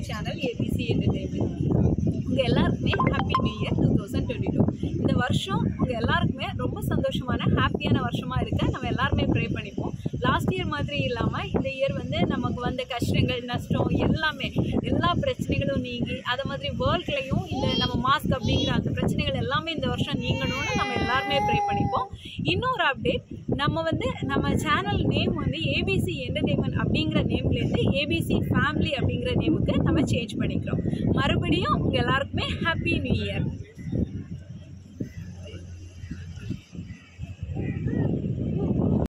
channel ABC entertainment உங்கள் எல்லாருக்குமே happy new year two thousand twenty two இந்த வருஷம் உங்கள் எல்லாருக்குமே ரொம்ப சந்தோஷமான ஹாப்பியான வருஷமாக இருக்க நம்ம எல்லாருமே ப்ரே பண்ணிப்போம் லாஸ்ட் இயர் மாதிரி இல்லாமல் இந்த இயர் வந்து நமக்கு வந்த கஷ்டங்கள் நஷ்டம் எல்லாமே எல்லா பிரச்சனைகளும் நீங்கி அதை மாதிரி வேர்ல்ட்லேயும் இந்த நம்ம மாஸ்க் அப்படிங்கிற அந்த பிரச்சனைகள் எல்லாமே இந்த வருஷம் நீங்கணும்னு நம்ம எல்லாருமே ப்ரே பண்ணிப்போம் இன்னொரு அப்டேட் நம்ம வந்து நம்ம சேனல் நேம் வந்து ஏபிசி என்டர்டெயின்மெண்ட் அப்படிங்கிற நேம்லேருந்து ஏபிசி ஃபேமிலி அப்படிங்கிற நேமுக்கு நம்ம சேஞ்ச் பண்ணிக்கிறோம் மறுபடியும் உங்கள் எல்லாருக்குமே ஹாப்பி நியூ இயர்